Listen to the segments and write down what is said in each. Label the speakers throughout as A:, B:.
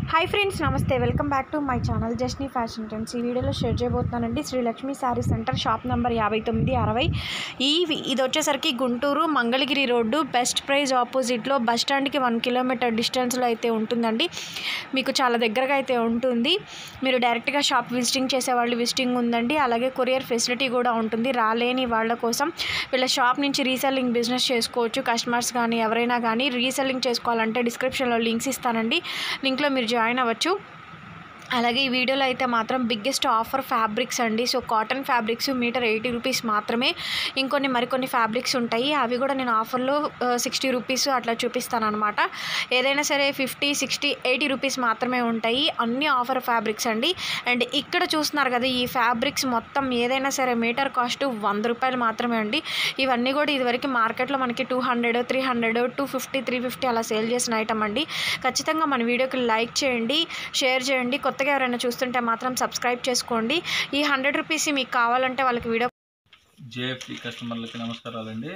A: Hi friends నమస్తే welcome back to my channel Jasni fashion trends ఈ వీడియోలో షేర్ చేయబోతున్నానండి Srilakshmi sari centre shop number యాభై తొమ్మిది అరవై ఈ వి- ఇది వచ్చేసరికి Guntur Mangalagiri road best price ఆపోజిట్లో బస్ స్టాండ్కి వన్ కిలోమీటర్ డిస్టెన్స్లో అయితే ఉంటుందండి మీకు చాలా దగ్గరగా అయితే ఉంటుంది మీరు డైరెక్ట్గా షాప్ విజిటింగ్ చేసే వాళ్ళు విజిటింగ్ ఉందండి అలాగే కొరియర్ ఫెసిలిటీ కూడా ఉంటుంది రాలేని వాళ్ళ కోసం వీళ్ళ షాప్ నుంచి రీసెల్లింగ్ బిజినెస్ చేసుకోవచ్చు కస్టమర్స్ కానీ ఎవరైనా కానీ రీసెల్లింగ్ చేసుకోవాలంటే డిస్క్రిప్షన్లో లింక్స్ ఇస్తానండి లింక్లో మీరు జాయిన్ అవ్వచ్చు అలాగే ఈ వీడియోలో అయితే మాత్రం బిగ్గెస్ట్ ఆఫర్ ఫ్యాబ్రిక్స్ అండి so cotton fabrics metre eighty rupees మాత్రమే ఇంకొన్ని మరికొన్ని ఫ్యాబ్రిక్స్ ఉంటాయి అవి కూడా నేను ఆఫర్లో సిక్స్టీ రూపీస్ అట్లా చూపిస్తాను అనమాట ఏదైనా సరే ఫిఫ్టీ సిక్స్టీ ఎయిటీ రూపీస్ మాత్రమే ఉంటాయి అన్ని ఆఫర్ ఫ్యాబ్రిక్స్ అండి అండ్ ఇక్కడ చూస్తున్నారు కదా ఈ ఫ్యాబ్రిక్స్ మొత్తం ఏదైనా సరే మీటర్ కాస్ట్ వంద రూపాయలు మాత్రమే అండి ఇవన్నీ కూడా ఇదివరకు మార్కెట్లో మనకి two hundred three hundred two fifty three fifty అలా సేల్ చేసిన ఐటమ్ అండి ఖచ్చితంగా మన వీడియోకి లైక్ చేయండి షేర్ చేయండి కొత్తగా ఎవరైనా చూస్తుంటే మాత్రం సబ్స్క్రైబ్ చేసుకోండి ఈ హండ్రెడ్ రూపీస్ మీకు కావాలంటే వాళ్ళకి వీడియో
B: జేఎఫ్టీ కస్టమర్లకి నమస్కారాలండి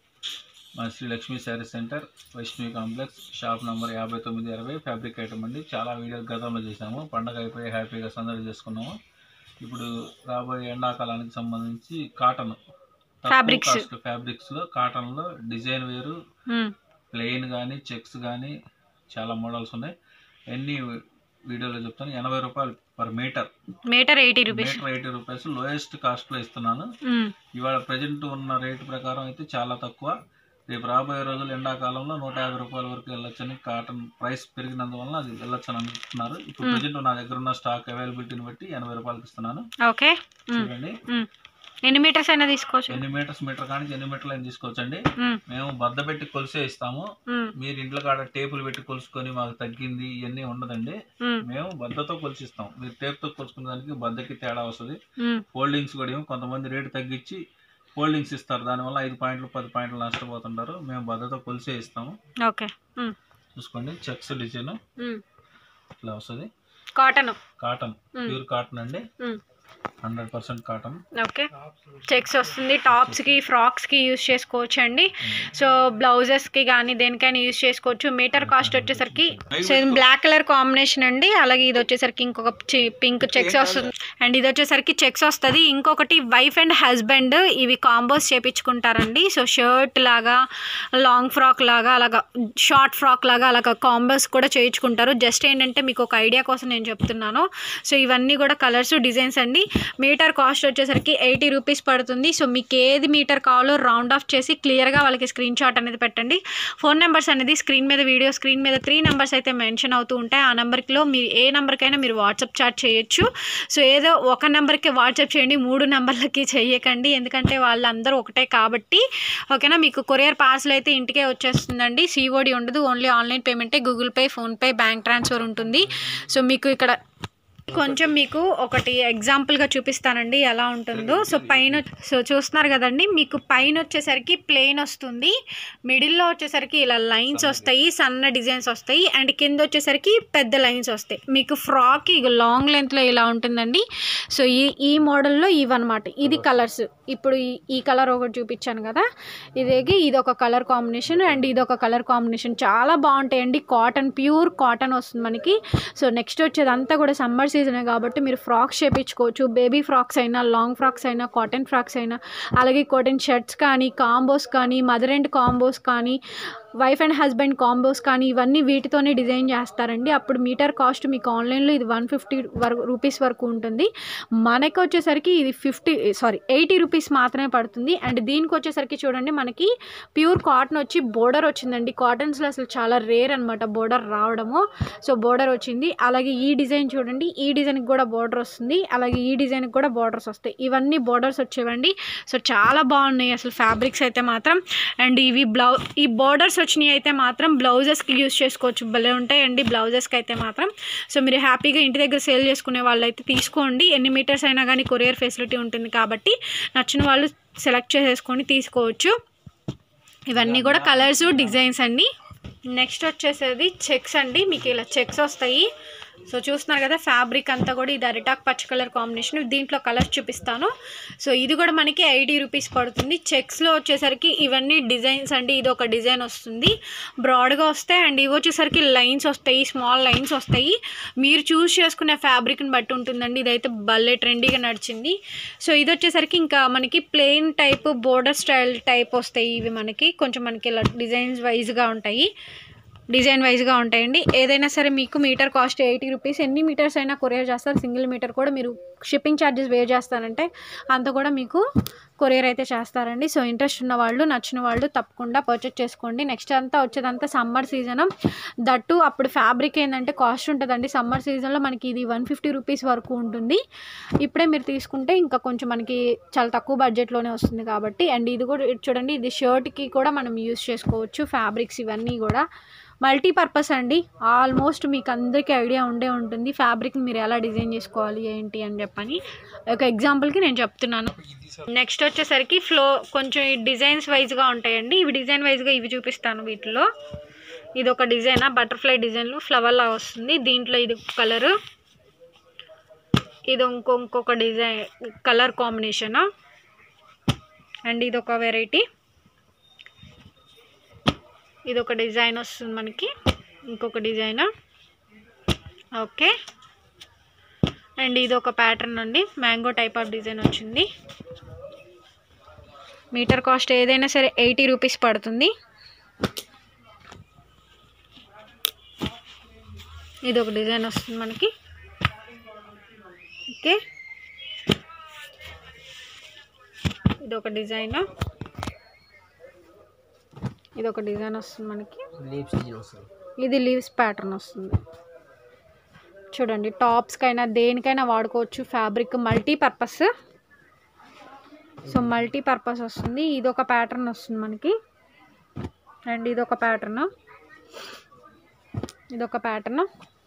B: మా Sri Lakshmi sari centre Vaishnavi complex shop number యాభై తొమ్మిది అరవై ఫ్యాబ్రిక్ ఐటమ్ అండి చాలా వీడియోలు గతంలో చేసాము పండగ అయిపోయి హ్యాపీగా సందడి చేసుకున్నాము ఇప్పుడు రాబోయే ఎండాకాలానికి సంబంధించి కాటన్
A: Fabrics.
B: ఫ్యాబ్రిక్స్లో కాటన్లో డిజైన్ వేరు ప్లెయిన్ కానీ చెక్స్ కానీ చాలా మోడల్స్ ఉన్నాయి ఎన్ని వీడియోలో చెప్తాను ఎనభై రూపాయలు per metre
A: metre eighty rupees
B: metre eighty rupees lowest కాస్ట్లో ఇస్తున్నాను ఇవాళ ప్రజెంట్ ఉన్న రేటు ప్రకారం అయితే చాలా తక్కువ రేపు రాబోయే రోజులు ఎండాకాలంలో నూట యాభై రూపాయల వరకు వెళ్ళొచ్చని కాటన్ ప్రైస్ పెరిగినందువలన అది వెళ్ళొచ్చని అనుకుంటున్నారు ఇప్పుడు
A: మ్మ్.
B: ప్రజెంట్ నా దగ్గర ఉన్న స్టాక్ అవైలబిలిటీని బట్టి ఎనభై రూపాయలకి ఇస్తున్నాను
A: ఓకే
B: చూడండి
A: ఎన్ని మీటర్స్ అయినా తీసుకోవచ్చు
B: ఎన్ని మీటర్స్ మీటర్ కానీ ఎన్ని మీటర్లు అయినా తీసుకోవచ్చండి మేము బద్ద పెట్టి కొలిసే ఇస్తాము మీరు ఇంట్లో కాడ టేపులు పెట్టి కొలుసుకొని మాకు తగ్గింది ఇవన్నీ ఉండదండి మేము బద్దతో కొలిసిస్తాం మీరు టేప్తో కొలుసుకునే దానికి బద్దకి తేడా వస్తుంది హోల్డింగ్స్ కూడా ఏమో కొంతమంది రేటు తగ్గించి హోల్డింగ్స్ ఇస్తారు దానివల్ల ఐదు పాయింట్లు పది పాయింట్లు నష్టపోతుంటారు మేము బద్దతో కొలిసే ఇస్తాము
A: ఓకే
B: చూసుకోండి చెక్స్ డిజైన్ ఇట్లా వస్తుంది
A: కాటన్
B: కాటన్ ప్యూర్ కాటన్ అండి hundred percent cotton
A: okay checks వస్తుంది టాప్స్కి ఫ్రాక్స్కి యూస్ చేసుకోవచ్చు అండి సో బ్లౌజెస్కి కానీ దేనికైనా యూస్ చేసుకోవచ్చు మీటర్ కాస్ట్ వచ్చేసరికి బ్లాక్ కలర్ కాంబినేషన్ అండి అలాగే ఇది వచ్చేసరికి ఇంకొక పింక్ చెక్స్ వస్తుంది అండ్ ఇది వచ్చేసరికి చెక్స్ వస్తుంది ఇంకొకటి వైఫ్ అండ్ హస్బెండ్ ఇవి కాంబోస్ చేపించుకుంటారండి సో షర్ట్ లాగా లాంగ్ ఫ్రాక్ లాగా అలాగా షార్ట్ ఫ్రాక్ లాగా అలాగా కాంబోస్ కూడా చేయించుకుంటారు జస్ట్ ఏంటంటే మీకు ఒక ఐడియా కోసం నేను చెప్తున్నాను సో ఇవన్నీ కూడా కలర్స్ డిజైన్స్ అండి మీటర్ కాస్ట్ వచ్చేసరికి ఎయిటీ రూపీస్ పడుతుంది సో మీకు ఏది మీటర్ కావాలో రౌండ్ ఆఫ్ చేసి క్లియర్గా వాళ్ళకి స్క్రీన్ షాట్ అనేది పెట్టండి ఫోన్ నెంబర్స్ అనేది స్క్రీన్ మీద వీడియో స్క్రీన్ మీద త్రీ నెంబర్స్ అయితే మెన్షన్ అవుతూ ఉంటాయి ఆ నెంబర్లో మీరు ఏ నెంబర్కైనా మీరు వాట్సాప్ చాట్ చేయొచ్చు సో ఏదో ఒక నెంబర్కి వాట్సాప్ చేయండి మూడు నెంబర్లకి చేయకండి ఎందుకంటే వాళ్ళందరూ ఒకటే కాబట్టి ఓకేనా మీకు కొరియర్ పార్సల్ అయితే ఇంటికే వచ్చేస్తుందండి సిఓడి ఉండదు ఓన్లీ ఆన్లైన్ పేమెంటే Google Pay PhonePe bank transfer ఉంటుంది సో మీకు ఇక్కడ కొంచెం మీకు ఒకటి ఎగ్జాంపుల్గా చూపిస్తానండి ఎలా ఉంటుందో సో పైన సో చూస్తున్నారు కదండి మీకు పైన వచ్చేసరికి ప్లెయిన్ వస్తుంది మిడిల్లో వచ్చేసరికి ఇలా లైన్స్ వస్తాయి సన్న డిజైన్స్ వస్తాయి అండ్ కింద వచ్చేసరికి పెద్ద లైన్స్ వస్తాయి మీకు ఫ్రాక్ ఇక లాంగ్ లెంత్లో ఇలా ఉంటుందండి సో ఈ ఈ మోడల్లో ఇవన్నమాట ఇది కలర్స్ ఇప్పుడు ఈ ఈ కలర్ ఒకటి చూపించాను కదా ఇదేగి ఇది ఒక కలర్ కాంబినేషన్ అండ్ ఇది ఒక కలర్ కాంబినేషన్ చాలా బాగుంటాయండి కాటన్ ప్యూర్ కాటన్ వస్తుంది మనకి సో నెక్స్ట్ వచ్చేదంతా కూడా సమ్మర్ సీజనే కాబట్టి మీరు ఫ్రాక్స్ చేపించుకోవచ్చు బేబీ ఫ్రాక్స్ అయినా లాంగ్ ఫ్రాక్స్ అయినా కాటన్ ఫ్రాక్స్ అయినా అలాగే కాటన్ షర్ట్స్ కానీ కాంబోస్ కానీ మదర్ అండ్ కాంబోస్ కానీ వైఫ్ అండ్ హస్బెండ్ కాంబోస్ కానీ ఇవన్నీ వీటితోనే డిజైన్ చేస్తారండి అప్పుడు మీటర్ కాస్ట్ మీకు ఆన్లైన్లో ఇది వన్ ఫిఫ్టీ వరకు రూపీస్ వరకు ఉంటుంది మనకి వచ్చేసరికి ఇది ఫిఫ్టీ సారీ ఎయిటీ రూపీస్ మాత్రమే పడుతుంది అండ్ దీనికి వచ్చేసరికి చూడండి మనకి ప్యూర్ కాటన్ వచ్చి బోర్డర్ వచ్చిందండి కాటన్స్లో అసలు చాలా రేర్ అనమాట బోర్డర్ రావడము సో బోర్డర్ వచ్చింది అలాగే ఈ డిజైన్ చూడండి ఈ డిజైన్కి కూడా బోర్డర్ వస్తుంది అలాగే ఈ డిజైన్కి కూడా బోర్డర్స్ వస్తాయి ఇవన్నీ బోర్డర్స్ వచ్చేవండి సో చాలా బాగున్నాయి అసలు ఫ్యాబ్రిక్స్ అయితే మాత్రం అండ్ ఇవి బ్లౌ ఈ బోర్డర్స్ వచ్చినాయి అయితే మాత్రం బ్లౌజెస్కి యూస్ చేసుకోవచ్చు భలే ఉంటాయండి బ్లౌజెస్కి అయితే మాత్రం సో మీరు హ్యాపీగా ఇంటి దగ్గర సేల్ చేసుకునే వాళ్ళు అయితే తీసుకోండి ఎన్ని మీటర్స్ అయినా కానీ కొరియర్ ఫెసిలిటీ ఉంటుంది కాబట్టి నచ్చిన వాళ్ళు సెలెక్ట్ చేసేసుకొని తీసుకోవచ్చు ఇవన్నీ కూడా కలర్స్ డిజైన్స్ అండి నెక్స్ట్ వచ్చేసేది చెక్స్ అండి మీకు ఇలా చెక్స్ వస్తాయి సో చూస్తున్నారు కదా ఫ్యాబ్రిక్ అంతా కూడా ఇది అరిటాక్ పచ్చ కలర్ కాంబినేషన్ దీంట్లో కలర్స్ చూపిస్తాను సో ఇది కూడా మనకి ఎయిటీ రూపీస్ పడుతుంది చెక్స్లో వచ్చేసరికి ఇవన్నీ డిజైన్స్ అండి ఇది ఒక డిజైన్ వస్తుంది బ్రాడ్గా వస్తాయి అండ్ ఇవి వచ్చేసరికి లైన్స్ వస్తాయి స్మాల్ లైన్స్ వస్తాయి మీరు చూస్ చేసుకునే ఫ్యాబ్రిక్ని బట్టి ఉంటుందండి ఇదైతే భలే ట్రెండీగా నడిచింది సో ఇది వచ్చేసరికి ఇంకా మనకి plain type border style type వస్తాయి ఇవి మనకి కొంచెం మనకి ఇలా డిజైన్స్ వైజ్గా ఉంటాయి డిజైన్ వైజ్గా ఉంటాయండి ఏదైనా సరే మీకు మీటర్ కాస్ట్ ఎయిటీ రూపీస్ ఎన్ని మీటర్స్ అయినా కొరియర్ చేస్తారు సింగిల్ మీటర్ కూడా మీరు షిప్పింగ్ ఛార్జెస్ వే చేస్తారంటే అంత కూడా మీకు కొరియర్ అయితే చేస్తారండి సో ఇంట్రెస్ట్ ఉన్న వాళ్ళు నచ్చిన వాళ్ళు తప్పకుండా పర్చేస్ చేసుకోండి నెక్స్ట్ అంతా వచ్చేదంతా సమ్మర్ సీజన్ దట్టు అప్పుడు ఫ్యాబ్రిక్ ఏంటంటే కాస్ట్ ఉంటుందండి సమ్మర్ సీజన్లో మనకి ఇది వన్ ఫిఫ్టీ రూపీస్ వరకు ఉంటుంది ఇప్పుడే మీరు తీసుకుంటే ఇంకా కొంచెం మనకి చాలా తక్కువ బడ్జెట్లోనే వస్తుంది కాబట్టి అండ్ ఇది కూడా ఇది చూడండి ఇది షర్ట్కి కూడా మనం యూస్ చేసుకోవచ్చు ఫ్యాబ్రిక్స్ ఇవన్నీ కూడా మల్టీపర్పస్ అండి ఆల్మోస్ట్ మీకు అందరికీ ఐడియా ఉండే ఉంటుంది ఫ్యాబ్రిక్ని మీరు ఎలా డిజైన్ చేసుకోవాలి ఏంటి అని చెప్పని ఒక ఎగ్జాంపుల్కి నేను చెప్తున్నాను నెక్స్ట్ వచ్చేసరికి ఫ్లో కొంచెం ఈ డిజైన్స్ వైజ్గా ఉంటాయండి ఇవి డిజైన్ వైజ్గా ఇవి చూపిస్తాను వీటిలో ఇది ఒక డిజైన్ బటర్ఫ్లై డిజైన్లో ఫ్లవర్ లా వస్తుంది దీంట్లో ఇది కలరు ఇది ఇంకో ఇంకొక డిజైన్ కలర్ కాంబినేషన్ అండ్ ఇది ఒక వెరైటీ ఇది ఒక డిజైన్ వస్తుంది మనకి ఇంకొక డిజైన్ ఓకే అండ్ ఇది ఒక ప్యాటర్న్ అండి మ్యాంగో టైప్ ఆఫ్ డిజైన్ వచ్చింది మీటర్ కాస్ట్ ఏదైనా సరే ఎయిటీ రూపీస్ పడుతుంది ఇది ఒక డిజైన్ వస్తుంది మనకి ఓకే ఇది ఒక డిజైన్ ఇది ఒక డిజైన్ వస్తుంది మనకి
C: లీవ్స్ డిజైన్ వస్తుంది
A: ఇది లీవ్స్ ప్యాటర్న్ వస్తుంది చూడండి టాప్స్కైనా దేనికైనా వాడుకోవచ్చు fabric multi purpose so multi purpose వస్తుంది ఇది ఒక ప్యాటర్న్ వస్తుంది మనకి అండ్ ఇది ఒక ప్యాటర్న్ ఇది ఒక ప్యాటర్న్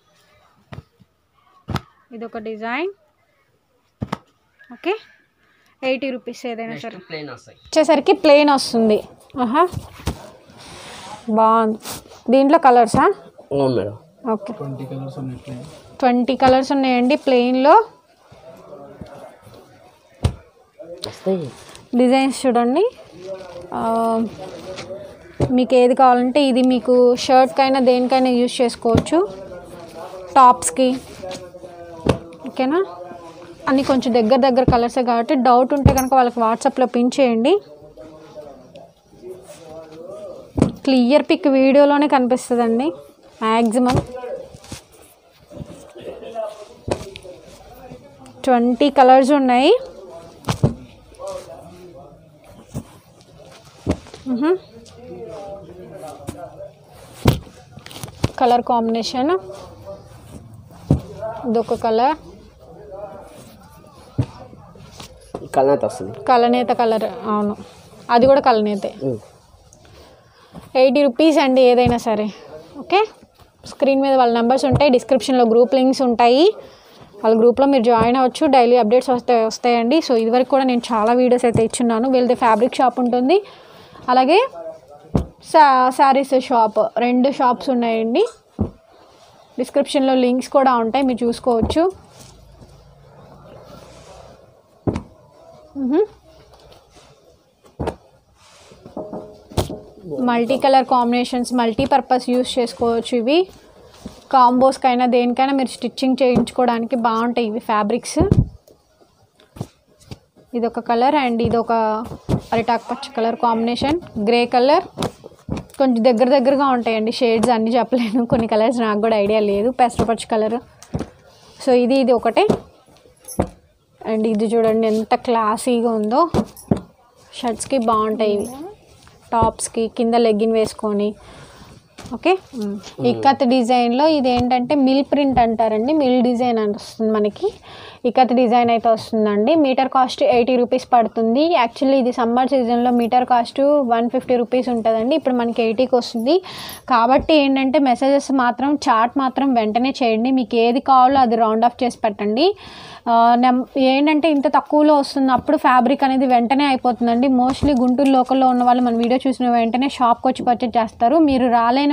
A: ఇది ఒక డిజైన్ ఓకే ఎయిటీ రూపీస్ ఏదైనా సరే
C: నెక్స్ట్ ప్లేన్ వస్తాయి
A: వచ్చేసరికి ప్లెయిన్ వస్తుంది ఆహా బాగుంది దీంట్లో కలర్సా
C: అవును మేడం
A: ఓకే
B: ట్వంటీ కలర్స్ ఉన్నట్లే
A: ట్వంటీ కలర్స్ ఉన్నాయండి ప్లెయిన్లో
C: వస్తాయి
A: డిజైన్స్ చూడండి ఆ, మీకు ఏది కావాలంటే ఇది మీకు షర్ట్కైనా దేనికైనా యూజ్ చేసుకోవచ్చు టాప్స్కి ఓకేనా అన్నీ కొంచెం దగ్గర దగ్గర కలర్సే కాబట్టి డౌట్ ఉంటే కనుక వాళ్ళకి వాట్సాప్లో పిన్ చేయండి క్లియర్ పిక్ వీడియోలోనే కనిపిస్తుందండి మ్యాక్సిమం ట్వంటీ కలర్స్ ఉన్నాయి కలర్ కాంబినేషన్ ఇదొక కలర్
C: కలర్ వస్తుంది
A: కలనేత కలర్ అవును అది కూడా కలనేతే ఎయిటీ రూపీస్ అండి ఏదైనా సరే ఓకే స్క్రీన్ మీద వాళ్ళ నెంబర్స్ ఉంటాయి డిస్క్రిప్షన్లో గ్రూప్ లింక్స్ ఉంటాయి వాళ్ళ గ్రూప్లో మీరు జాయిన్ అవ్వచ్చు డైలీ అప్డేట్స్ వస్తాయి వస్తాయండి సో ఇదివరకు కూడా నేను చాలా వీడియోస్ అయితే ఇచ్చున్నాను వీళ్ళది ఫ్యాబ్రిక్ షాప్ ఉంటుంది అలాగే శా శారీస్ షాప్ రెండు షాప్స్ ఉన్నాయండి డిస్క్రిప్షన్లో లింక్స్ కూడా ఉంటాయి మీరు చూసుకోవచ్చు multi colour combinations multi purpose use చేసుకోవచ్చు ఇవి కాంబోస్కైనా దేనికైనా మీరు స్టిచ్చింగ్ చేయించుకోవడానికి బాగుంటాయి ఇవి ఫ్యాబ్రిక్స్ ఇది ఒక కలర్ అండ్ ఇది ఒక అరిటాక్ పచ్చ కలర్ కాంబినేషన్ గ్రే కలర్ కొంచెం దగ్గర దగ్గరగా ఉంటాయండి షేడ్స్ అన్నీ చెప్పలేను కొన్ని కలర్స్ నాకు కూడా ఐడియా లేదు పెసర పచ్చ కలర్ సో ఇది ఇది ఒకటే అండ్ ఇది చూడండి ఎంత క్లాసీగా ఉందో షర్ట్స్కి బాగుంటాయి ఇవి టాప్స్కి కింద లెగ్గిన్ వేసుకొని ఓకే ఇక్కత్ డిజైన్లో ఇది ఏంటంటే మిల్ ప్రింట్ అంటారండి మిల్ డిజైన్ అని వస్తుంది మనకి ఇక్కత్ డిజైన్ అయితే వస్తుందండి మీటర్ కాస్ట్ ఎయిటీ రూపీస్ పడుతుంది యాక్చువల్లీ ఇది సమ్మర్ సీజన్లో metre cost one fifty rupees ఉంటుందండి ఇప్పుడు మనకి ఎయిటీకి వస్తుంది కాబట్టి ఏంటంటే మెసేజెస్ మాత్రం చార్ట్ మాత్రం వెంటనే చేయండి మీకు ఏది కావాలో అది రౌండ్ ఆఫ్ చేసి పెట్టండి ఆ, నెం- ఏంటంటే ఇంత తక్కువలో వస్తున్నప్పుడు ఫ్యాబ్రిక్ అనేది వెంటనే అయిపోతుందండి మోస్ట్లీ గుంటూరు లోకల్లో ఉన్న వాళ్ళు మన వీడియో చూసిన వెంటనే షాప్కి వచ్చి పర్చేజ్ చేస్తారు మీరు రాలేని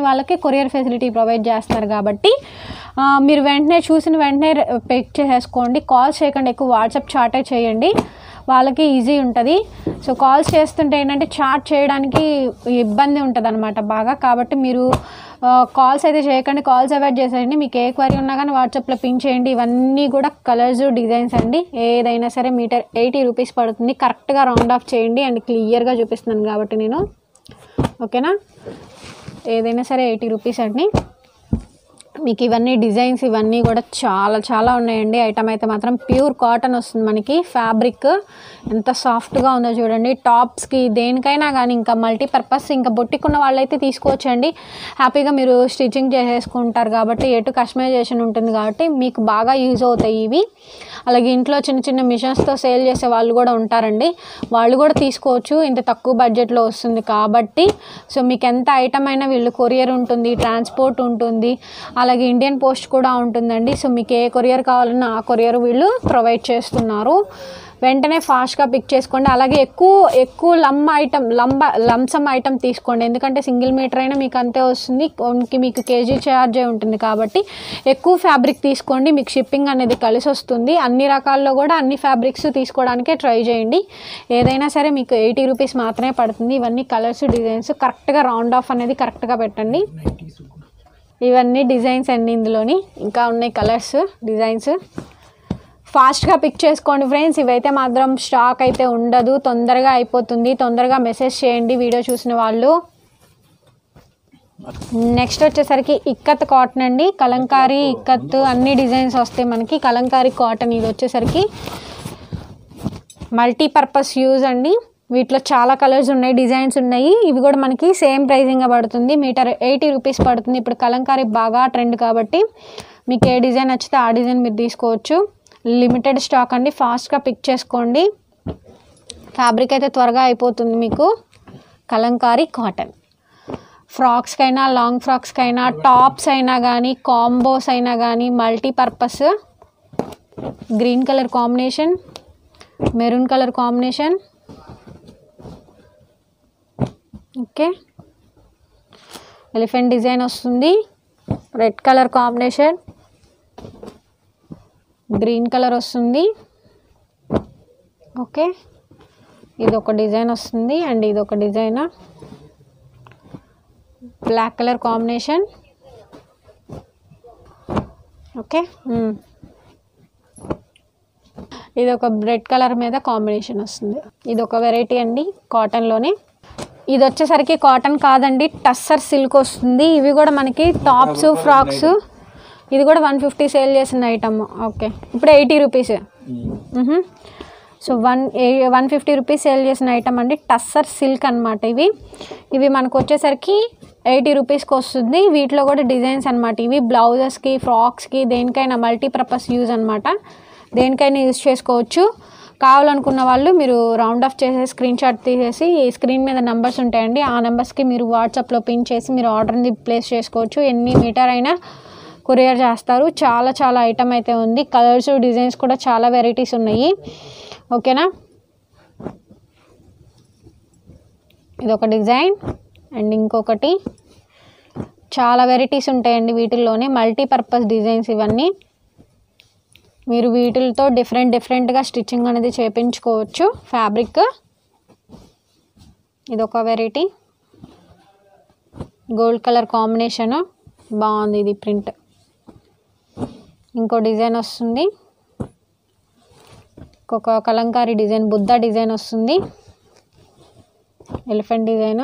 A: చేసుకునే వాళ్ళకి కొరియర్ ఫెసిలిటీ ప్రొవైడ్ చేస్తారు కాబట్టి ఆ, మీరు వెంటనే చూసిన వెంటనే పిక్ చేసేసుకోండి కాల్ చేయకుండా ఎక్కువ వాట్సాప్ చాటే చేయండి వాళ్ళకి ఈజీ ఉంటుంది సో కాల్స్ చేస్తుంటే ఏంటంటే చాట్ చేయడానికి ఇబ్బంది ఉంటుంది అనమాట బాగా కాబట్టి మీరు కాల్స్ అయితే చేయకండి కాల్స్ అవాయిడ్ చేసేయండి మీకు ఏ క్వరీ ఉన్నా కానీ వాట్సాప్లో పిన్ చేయండి ఇవన్నీ కూడా కలర్స్ డిజైన్స్ అండి ఏదైనా సరే మీటర్ ఎయిటీ రూపీస్ పడుతుంది కరెక్ట్గా రౌండ్ ఆఫ్ చేయండి అండ్ క్లియర్గా చూపిస్తున్నాను కాబట్టి నేను ఓకేనా ఏదైనా సరే ఎయిటీ రూపీస్ అండి మీకు ఇవన్నీ డిజైన్స్ ఇవన్నీ కూడా చాలా చాలా ఉన్నాయండి ఐటమ్ అయితే మాత్రం ప్యూర్ కాటన్ వస్తుంది మనకి ఫ్యాబ్రిక్ ఎంత సాఫ్ట్గా ఉందో చూడండి టాప్స్కి దేనికైనా కానీ ఇంకా మల్టీపర్పస్ ఇంకా బొట్టికున్న వాళ్ళైతే తీసుకోవచ్చండి హ్యాపీగా మీరు స్టిచ్చింగ్ చేసేసుకుంటారు కాబట్టి ఎటు కస్టమైజేషన్ ఉంటుంది కాబట్టి మీకు బాగా యూజ్ అవుతాయి ఇవి అలాగే ఇంట్లో చిన్న చిన్న మిషన్స్తో సేల్ చేసే వాళ్ళు కూడా ఉంటారండి వాళ్ళు కూడా తీసుకోవచ్చు ఇంత తక్కువ బడ్జెట్లో వస్తుంది కాబట్టి సో మీకు ఎంత ఐటమ్ అయినా వీళ్ళు కొరియర్ ఉంటుంది ట్రాన్స్పోర్ట్ ఉంటుంది అలాగే ఇండియన్ పోస్ట్ కూడా ఉంటుందండి సో మీకు ఏ కొరియర్ కావాలన్నా ఆ కొరియర్ వీళ్ళు ప్రొవైడ్ చేస్తున్నారు వెంటనే ఫాస్ట్గా పిక్ చేసుకోండి అలాగే ఎక్కువ ఎక్కువ లమ్ ఐటమ్ లంబ లంసమ్ ఐటమ్ తీసుకోండి ఎందుకంటే సింగిల్ మీటర్ అయినా మీకు అంతే వస్తుంది కొన్నికి మీకు కేజీ ఛార్జే ఉంటుంది కాబట్టి ఎక్కువ ఫ్యాబ్రిక్ తీసుకోండి మీకు షిప్పింగ్ అనేది కలిసి వస్తుంది అన్ని రకాల్లో కూడా అన్ని ఫ్యాబ్రిక్స్ తీసుకోవడానికే ట్రై చేయండి ఏదైనా సరే మీకు ఎయిటీ రూపీస్ మాత్రమే పడుతుంది ఇవన్నీ కలర్స్ డిజైన్స్ కరెక్ట్గా రౌండ్ ఆఫ్ అనేది కరెక్ట్గా పెట్టండి ఇవన్నీ డిజైన్స్ అండి ఇందులోని ఇంకా ఉన్నాయి కలర్స్ డిజైన్స్ ఫాస్ట్గా పిక్ చేసుకోండి ఫ్రెండ్స్ ఇవైతే మాత్రం స్టాక్ అయితే ఉండదు తొందరగా అయిపోతుంది తొందరగా మెసేజ్ చేయండి వీడియో చూసిన వాళ్ళు నెక్స్ట్ వచ్చేసరికి ఇక్కత్ కాటన్ అండి కలంకారీ ఇక్కత్ అన్ని డిజైన్స్ వస్తాయి మనకి కలంకారీ కాటన్ ఇది వచ్చేసరికి మల్టీపర్పస్ యూజ్ అండి వీటిలో చాలా కలర్స్ ఉన్నాయి డిజైన్స్ ఉన్నాయి ఇవి కూడా మనకి సేమ్ ప్రైజింగ్ పడుతుంది మీటర్ ఎయిటీ రూపీస్ పడుతుంది ఇప్పుడు కలంకారీ బాగా ట్రెండ్ కాబట్టి మీకు ఏ డిజైన్ నచ్చితే ఆ డిజైన్ మీరు తీసుకోవచ్చు లిమిటెడ్ స్టాక్ అండి ఫాస్ట్గా పిక్ చేసుకోండి ఫ్యాబ్రిక్ అయితే త్వరగా అయిపోతుంది మీకు కలంకారీ కాటన్ ఫ్రాక్స్కైనా లాంగ్ ఫ్రాక్స్కైనా టాప్స్ అయినా కానీ కాంబోస్ అయినా కానీ multipurpose green colour combination maroon colour combination okay elephant design వస్తుంది red colour combination green colour వస్తుంది ఓకే ఇది ఒక డిజైన్ వస్తుంది అండ్ ఇది ఒక design black colour combination okay మ్మ్. ఇది ఒక రెడ్ కలర్ మీద కాంబినేషన్ వస్తుంది ఇది ఒక వెరైటీ అండి కాటన్లోనే ఇది వచ్చేసరికి కాటన్ కాదండి టస్సర్ సిల్క్ వస్తుంది ఇవి కూడా మనకి టాప్స్ ఫ్రాక్స్ ఇది కూడా వన్ ఫిఫ్టీ సేల్ చేసిన ఐటమ్ ఓకే ఇప్పుడు eighty rupees so one one fifty rupees sale చేసిన ఐటమ్ అండి టస్సర్ సిల్క్ అనమాట ఇవి ఇవి మనకు వచ్చేసరికి ఎయిటీ రూపీస్కి వస్తుంది వీటిలో కూడా డిజైన్స్ అనమాట ఇవి బ్లౌజెస్కి ఫ్రాక్స్కి దేనికైనా మల్టీపర్పస్ యూజ్ అనమాట దేనికైనా యూజ్ చేసుకోవచ్చు కావాలనుకున్న వాళ్ళు మీరు రౌండ్ ఆఫ్ చేసే స్క్రీన్ షాట్ తీసేసి ఈ స్క్రీన్ మీద నెంబర్స్ ఉంటాయండి ఆ నెంబర్స్కి మీరు వాట్సాప్లో పిన్ చేసి మీరు ఆర్డర్ని ప్లేస్ చేసుకోవచ్చు ఎన్ని మీటర్ అయినా కొరియర్ చేస్తారు చాలా చాలా ఐటమ్ అయితే ఉంది కలర్స్ డిజైన్స్ కూడా చాలా వెరైటీస్ ఉన్నాయి ఓకేనా ఇది ఒక డిజైన్ అండ్ ఇంకొకటి చాలా వెరైటీస్ ఉంటాయండి వీటిల్లోనే మల్టీపర్పస్ డిజైన్స్ ఇవన్నీ మీరు వీటితో డిఫరెంట్ డిఫరెంట్గా స్టిచ్చింగ్ అనేది చేపించుకోవచ్చు ఫ్యాబ్రిక్ ఇది ఒక వెరైటీ గోల్డ్ కలర్ కాంబినేషన్ బాగుంది ఇది ప్రింట్ ఇంకో డిజైన్ వస్తుంది ఇంకొక కలంకారీ డిజైన్ బుద్ధ డిజైన్ వస్తుంది ఎలిఫెంట్ డిజైన్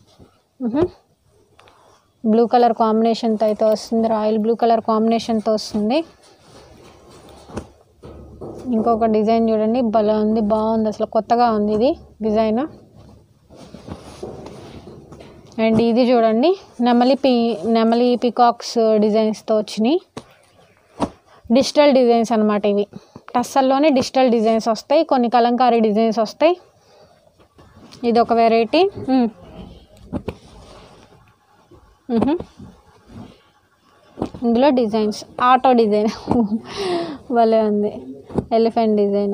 A: బ్లూ కలర్ కాంబినేషన్తో అయితే వస్తుంది రాయల్ బ్లూ కలర్ కాంబినేషన్తో వస్తుంది ఇంకొక డిజైన్ చూడండి భలే ఉంది బాగుంది అసలు కొత్తగా ఉంది ఇది డిజైన్ అండ్ ఇది చూడండి నెమలి పీ నెమలి పికాక్స్ డిజైన్స్తో వచ్చినాయి డిజిటల్ డిజైన్స్ అనమాట ఇవి టస్సల్లోనే డిజిటల్ డిజైన్స్ వస్తాయి కొన్ని కలంకారీ డిజైన్స్ వస్తాయి ఇది ఒక వెరైటీ ఇందులో డిజైన్స్ ఆటో డిజైన్ భలే ఉంది ఎలిఫెంట్ డిజైన్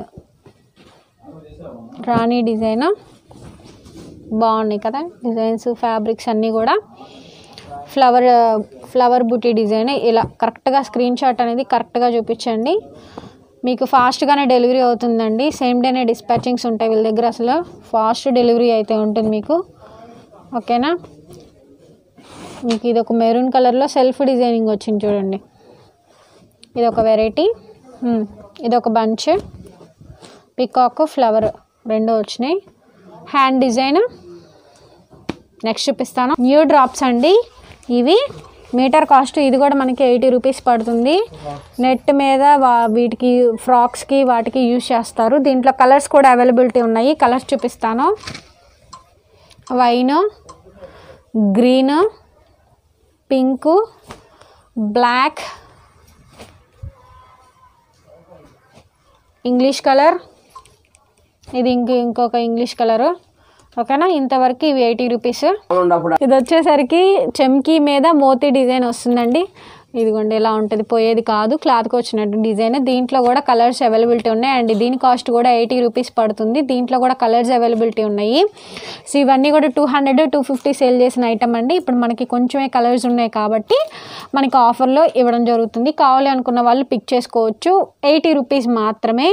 A: రాణి డిజైన్ బాగున్నాయి కదా డిజైన్స్ ఫ్యాబ్రిక్స్ అన్నీ కూడా ఫ్లవర్ ఫ్లవర్ బుటీ డిజైన్ ఇలా కరెక్ట్గా స్క్రీన్ షాట్ అనేది కరెక్ట్గా చూపించండి మీకు ఫాస్ట్గానే డెలివరీ అవుతుందండి సేమ్ డేనే డిస్పాచింగ్స్ ఉంటాయి వీళ్ళ దగ్గర అసలు ఫాస్ట్ డెలివరీ అయితే ఉంటుంది మీకు ఓకేనా మీకు ఇది ఒక మెరూన్ కలర్లో సెల్ఫ్ డిజైనింగ్ వచ్చింది చూడండి ఇది ఒక వెరైటీ ఇది ఒక బంచ్ పికాక్ ఫ్లవర్ రెండు వచ్చినాయి హ్యాండ్ డిజైన్ నెక్స్ట్ చూపిస్తాను న్యూ డ్రాప్స్ అండి ఇవి మీటర్ కాస్ట్ ఇది కూడా మనకి ఎయిటీ రూపీస్ పడుతుంది నెట్ మీద వా- వీటికి ఫ్రాక్స్కి వాటికి యూజ్ చేస్తారు దీంట్లో కలర్స్ కూడా అవైలబిలిటీ ఉన్నాయి కలర్స్ చూపిస్తాను wine green pink black English colour ఇది ఇంక ఇంకొక ఇంగ్లీష్ కలరు ఓకేనా ఇంతవరకు ఇవి ఎయిటీ రూపీస్
C: ఉన్నప్పుడు
A: ఇది వచ్చేసరికి చెమ్కీ మీద మోతీ డిజైన్ వస్తుందండి ఇదిగోండి ఇలా ఉంటుంది పోయేది కాదు క్లాత్కి వచ్చినట్టు డిజైన్ దీంట్లో కూడా కలర్స్ అవైలబిలిటీ ఉన్నాయి అండ్ దీని కాస్ట్ కూడా ఎయిటీ రూపీస్ పడుతుంది దీంట్లో కూడా కలర్స్ అవైలబిలిటీ ఉన్నాయి సో ఇవన్నీ కూడా two hundred two fifty sale చేసిన ఐటమ్ అండి ఇప్పుడు మనకి కొంచెమే కలర్స్ ఉన్నాయి కాబట్టి మనకి ఆఫర్లో ఇవ్వడం జరుగుతుంది కావాలి అనుకున్న వాళ్ళు పిక్ చేసుకోవచ్చు ఎయిటీ రూపీస్ మాత్రమే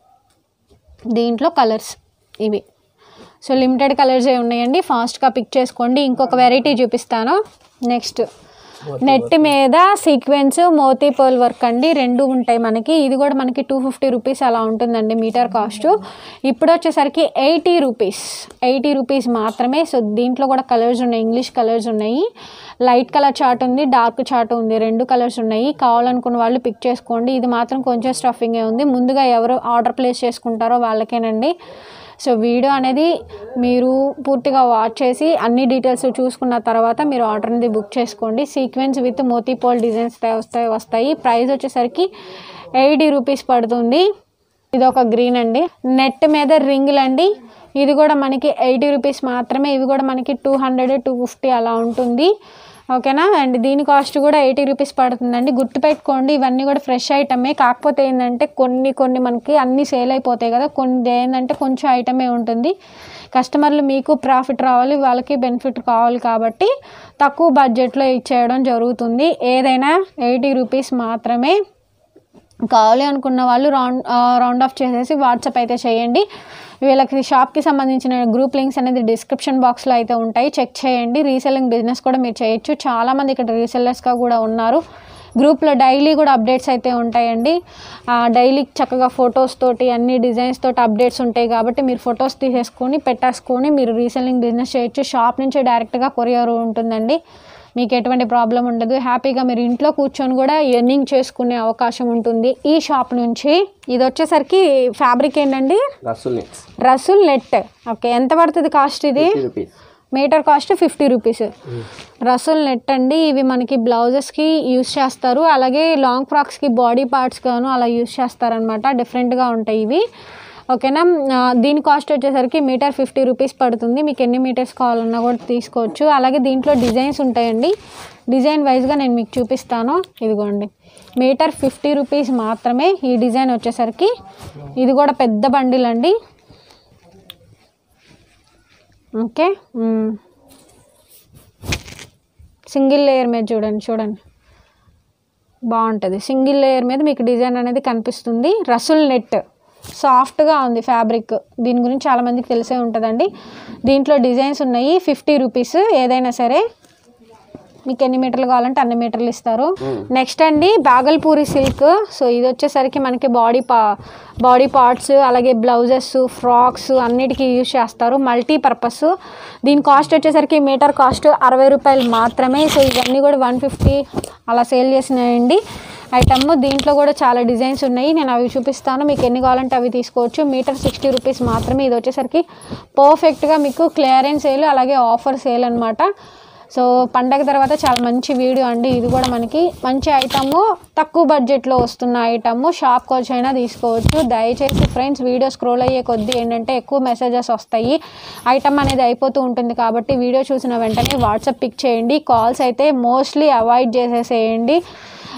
A: దీంట్లో కలర్స్ ఇవి సో లిమిటెడ్ కలర్స్ ఏ ఉన్నాయండి ఫాస్ట్గా పిక్ చేసుకోండి ఇంకొక వెరైటీ చూపిస్తాను నెక్స్ట్ నెట్ మీద సీక్వెన్స్ మోతీ పోల్ వర్క్ అండి రెండు ఉంటాయి మనకి ఇది కూడా మనకి టూ ఫిఫ్టీ రూపీస్ అలా ఉంటుందండి మీటర్ కాస్ట్ ఇప్పుడు వచ్చేసరికి ఎయిటీ రూపీస్ ఎయిటీ రూపీస్ మాత్రమే సో దీంట్లో కూడా కలర్స్ ఉన్నాయి ఇంగ్లీష్ కలర్స్ ఉన్నాయి లైట్ కలర్ చార్ట్ ఉంది డార్క్ చార్ట్ ఉంది రెండు కలర్స్ ఉన్నాయి కావాలనుకున్న వాళ్ళు పిక్ చేసుకోండి ఇది మాత్రం కొంచెం స్టఫింగే ఉంది ముందుగా ఎవరు ఆర్డర్ ప్లేస్ చేసుకుంటారో వాళ్ళకేనండి సో వీడియో అనేది మీరు పూర్తిగా వాచ్ చేసి అన్ని డీటెయిల్స్ చూసుకున్న తర్వాత మీరు ఆర్డర్ అనేది బుక్ చేసుకోండి సీక్వెన్స్ విత్ మోతీపోల్ డిజైన్స్ వస్తాయి వస్తాయి ప్రైస్ వచ్చేసరికి ఎయిటీ రూపీస్ పడుతుంది ఇది ఒక గ్రీన్ అండి నెట్ మీద రింగులు అండి ఇది కూడా మనకి ఎయిటీ రూపీస్ మాత్రమే ఇవి కూడా మనకి టూ హండ్రెడ్ టూ ఫిఫ్టీ అలా ఉంటుంది ఓకేనా అండ్ దీని కాస్ట్ కూడా ఎయిటీ రూపీస్ పడుతుందండి గుర్తుపెట్టుకోండి ఇవన్నీ కూడా ఫ్రెష్ ఐటమే కాకపోతే ఏంటంటే కొన్ని కొన్ని మనకి అన్నీ సేల్ అయిపోతాయి కదా కొన్ని ఏంటంటే కొంచెం ఐటమే ఉంటుంది కస్టమర్లు మీకు ప్రాఫిట్ రావాలి వాళ్ళకి బెనిఫిట్ కావాలి కాబట్టి తక్కువ బడ్జెట్లో ఇచ్చేయడం జరుగుతుంది ఏదైనా ఎయిటీ రూపీస్ మాత్రమే కావాలి అనుకున్న వాళ్ళు రౌండ్ ఆ, రౌండ్ ఆఫ్ చేసేసి వాట్సాప్ అయితే చేయండి వీళ్ళకి షాప్కి సంబంధించిన గ్రూప్ లింక్స్ అనేది డిస్క్రిప్షన్ బాక్స్లో అయితే ఉంటాయి చెక్ చేయండి రీసెల్లింగ్ బిజినెస్ కూడా మీరు చేయొచ్చు చాలామంది ఇక్కడ రీసెల్లర్స్గా కూడా ఉన్నారు గ్రూప్లో డైలీ కూడా అప్డేట్స్ అయితే ఉంటాయండి డైలీ చక్కగా ఫొటోస్ తోటి అన్ని డిజైన్స్ తోటి అప్డేట్స్ ఉంటాయి కాబట్టి మీరు ఫొటోస్ తీసేసుకొని పెట్టేసుకొని మీరు రీసెల్లింగ్ బిజినెస్ చేయొచ్చు షాప్ నుంచి డైరెక్ట్గా కొరియర్ ఉంటుందండి మీకు ఎటువంటి ప్రాబ్లం ఉండదు హ్యాపీగా మీరు ఇంట్లో కూర్చొని కూడా ఎర్నింగ్ చేసుకునే అవకాశం ఉంటుంది ఈ షాప్ నుంచి ఇది వచ్చేసరికి ఫ్యాబ్రిక్ ఏంటండి
C: Rasool nets
A: Rasool net okay ఎంత పడుతుంది కాస్ట్ ఇది
C: fifty rupees
A: metre cost fifty rupees Rasool net అండి ఇవి మనకి బ్లౌజెస్కి యూస్ చేస్తారు అలాగే లాంగ్ ఫ్రాక్స్కి బాడీ పార్ట్స్ గాను అలా యూస్ చేస్తారనమాట డిఫరెంట్గా ఉంటాయి ఇవి ఓకేనా ఆ, దీని కాస్ట్ వచ్చేసరికి మీటర్ ఫిఫ్టీ రూపీస్ పడుతుంది మీకు ఎన్ని మీటర్స్ కావాలన్నా కూడా తీసుకోవచ్చు అలాగే దీంట్లో డిజైన్స్ ఉంటాయండి డిజైన్ వైజ్గా నేను మీకు చూపిస్తాను ఇదిగోండి మీటర్ ఫిఫ్టీ రూపీస్ మాత్రమే ఈ డిజైన్ వచ్చేసరికి ఇది కూడా పెద్ద బండిల్ అండి ఓకే మ్మ్. సింగిల్ లేయర్ మీద చూడండి చూడండి బాగుంటుంది సింగిల్ లేయర్ మీద మీకు డిజైన్ అనేది కనిపిస్తుంది రసుల్ నెట్ సాఫ్ట్గా ఉంది ఫ్యాబ్రిక్ దీని గురించి చాలామందికి తెలిసే ఉంటుందండి దీంట్లో డిజైన్స్ ఉన్నాయి ఫిఫ్టీ రూపీస్ ఏదైనా సరే మీకు ఎన్ని మీటర్లు కావాలంటే అన్ని మీటర్లు ఇస్తారు నెక్స్ట్ అండి బాగల్పూరి సిల్క్ సో ఇది వచ్చేసరికి మనకి బాడీ పా బాడీ పార్ట్స్ అలాగే బ్లౌజెస్ ఫ్రాక్స్ అన్నిటికీ యూజ్ చేస్తారు మల్టీ పర్పస్ దీని కాస్ట్ వచ్చేసరికి మీటర్ కాస్ట్ అరవై రూపాయలు మాత్రమే సో ఇవన్నీ కూడా వన్ ఫిఫ్టీ అలా సేల్ చేసినాయండి ఐటమ్ దీంట్లో కూడా చాలా డిజైన్స్ ఉన్నాయి నేను అవి చూపిస్తాను మీకు ఎన్ని కావాలంటే అవి తీసుకోవచ్చు మీటర్ సిక్స్టీ రూపీస్ మాత్రమే ఇది వచ్చేసరికి పర్ఫెక్ట్గా మీకు క్లియరెన్స్ సేల్ అలాగే ఆఫర్ సేల్ అనమాట సో పండగ తర్వాత చాలా మంచి వీడియో అండి ఇది కూడా మనకి మంచి ఐటమ్ తక్కువ బడ్జెట్లో వస్తున్న ఐటమ్ షాప్కి వచ్చైనా తీసుకోవచ్చు దయచేసి ఫ్రెండ్స్ వీడియో స్క్రోల్ అయ్యే కొద్దీ ఏంటంటే ఎక్కువ మెసేజెస్ వస్తాయి ఐటమ్ అనేది అయిపోతూ ఉంటుంది కాబట్టి వీడియో చూసిన వెంటనే వాట్సాప్ పిక్ చేయండి కాల్స్ అయితే మోస్ట్లీ అవాయిడ్ చేసేసేయండి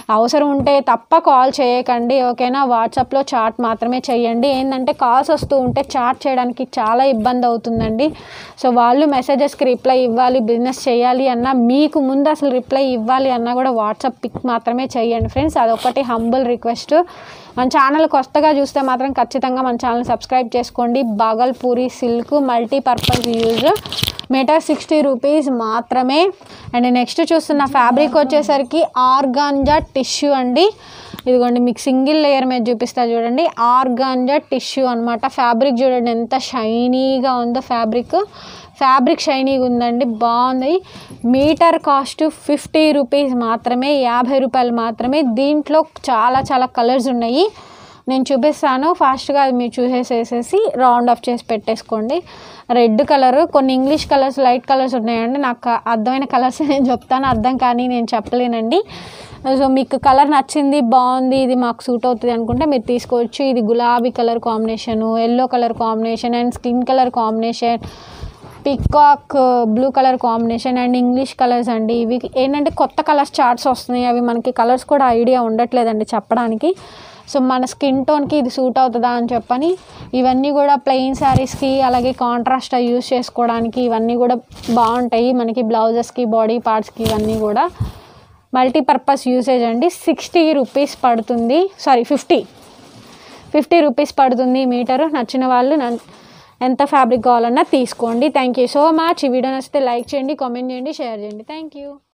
A: అవసరం ఉంటే తప్ప కాల్ చేయకండి ఓకేనా వాట్సాప్లో చాట్ మాత్రమే చేయండి ఏంటంటే కాల్స్ వస్తూ ఉంటే చాట్ చేయడానికి చాలా ఇబ్బంది అవుతుందండి సో వాళ్ళు మెసేజెస్కి రిప్లై ఇవ్వాలి బిజినెస్ చేయాలి అన్నా మీకు ముందు అసలు రిప్లై ఇవ్వాలి అన్నా కూడా వాట్సాప్ పిక్ మాత్రమే చేయండి ఫ్రెండ్స్ అదొకటి హంబుల్ రిక్వెస్ట్ మన ఛానల్ కొత్తగా చూస్తే మాత్రం ఖచ్చితంగా మన ఛానల్ సబ్స్క్రైబ్ చేసుకోండి Bhagalpuri silk multipurpose use metre sixty rupees మాత్రమే అండ్ నెక్స్ట్ చూస్తున్న ఫ్యాబ్రిక్ వచ్చేసరికి ఆర్గాంజా టిష్యూ అండి ఇదిగోండి మీకు సింగిల్ లేయర్ మీద చూపిస్తా చూడండి ఆర్గాంజా టిష్యూ అనమాట ఫ్యాబ్రిక్ చూడండి ఎంత షైనీగా ఉందో ఫ్యాబ్రిక్ ఫ్యాబ్రిక్ షైనీగా ఉందండి బాగుంది మీటర్ కాస్ట్ ఫిఫ్టీ రూపీస్ మాత్రమే యాభై రూపాయలు మాత్రమే దీంట్లో చాలా చాలా కలర్స్ ఉన్నాయి నేను చూపిస్తాను ఫాస్ట్గా అది మీరు చూసేసేసి రౌండ్ ఆఫ్ చేసి పెట్టేసుకోండి రెడ్ కలర్ కొన్ని ఇంగ్లీష్ కలర్స్ లైట్ కలర్స్ ఉన్నాయండి నాకు అర్థమైన కలర్స్ నేను చెప్తాను అర్థం కానీ నేను చెప్పలేనండి సో మీకు కలర్ నచ్చింది బాగుంది ఇది మాకు సూట్ అవుతుంది అనుకుంటే మీరు తీసుకోవచ్చు ఇది గులాబీ colour combination yellow colour combination and skin colour combination peacock blue colour combination and English colours అండి ఇవి ఏంటంటే కొత్త కలర్స్ చార్ట్స్ వస్తున్నాయి అవి మనకి కలర్స్ కూడా ఐడియా ఉండట్లేదండి చెప్పడానికి సో మన స్కిన్ టోన్కి ఇది సూట్ అవుతుందా అని చెప్పని ఇవన్నీ కూడా ప్లెయిన్ శారీస్కి అలాగే కాంట్రాస్ట్ యూస్ చేసుకోవడానికి ఇవన్నీ కూడా బాగుంటాయి మనకి బ్లౌజెస్కి బాడీ పార్ట్స్కి ఇవన్నీ కూడా మల్టీపర్పస్ యూసేజ్ అండి సిక్స్టీ రూపీస్ పడుతుంది సారీ ఫిఫ్టీ ఫిఫ్టీ రూపీస్ పడుతుంది మీటరు నచ్చిన వాళ్ళు నన్- ఎంత ఫ్యాబ్రిక్ కావాలన్నా తీసుకోండి థ్యాంక్ యూ సో మచ్ ఈ వీడియో నచ్చితే లైక్ చేయండి కామెంట్ చేయండి షేర్ చేయండి థ్యాంక్ యూ